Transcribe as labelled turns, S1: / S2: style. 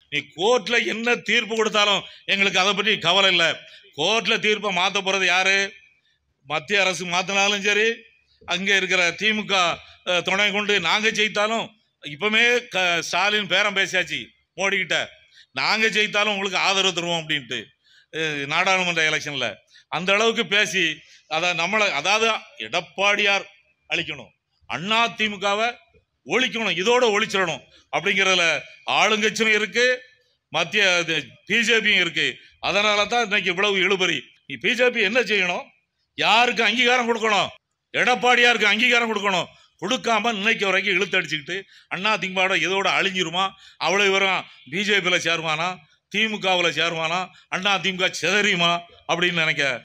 S1: நீ கோர்ட்ல என்ன தீர்ப்பு கொடுத்தாலும் எங்களுக்கு அதை பற்றி கவலை இல்லை கோர்ட்ல தீர்ப்பை மாற்ற போறது யாரு மத்திய அரசு மாத்தினாலும் சரி அங்கே இருக்கிற திமுக அஹ், துணை கொண்டு நாங்க ஜெயித்தாலும் இப்பவுமே க ஸ்டாலின் பேரம் பேசியாச்சு மோடி கிட்ட நாங்க ஜெயித்தாலும் உங்களுக்கு ஆதரவு தருவோம் அப்படின்ட்டு அஹ், நாடாளுமன்ற எலெக்ஷன்ல அந்த அளவுக்கு பேசி அதை நம்மளை அதாவது எடப்பாடியார் அழிக்கணும் அண்ணா திமுகவை ஒழிக்கணும் இதோட ஒழிச்சிடணும் அப்படிங்கிறதுல ஆளுங்கட்சியும் இருக்கு மத்திய பிஜேபியும் இருக்கு அதனால தான் இன்னைக்கு இவ்வளவு இழுபறி நீ பிஜேபி என்ன செய்யணும் யாருக்கு அங்கீகாரம் கொடுக்கணும் எடப்பாடியாருக்கு அங்கீகாரம் கொடுக்கணும் கொடுக்காம இன்னைக்கு வரைக்கும் இழுத்தடிச்சுக்கிட்டு அண்ணா திமுக இதோட அழிஞ்சிருமா அவ்வளவு வரும் பிஜேபியில் சேருவானா திமுகவில் சேருவானா அண்ணா திமுக சிதறியுமா அப்படின்னு நினைக்க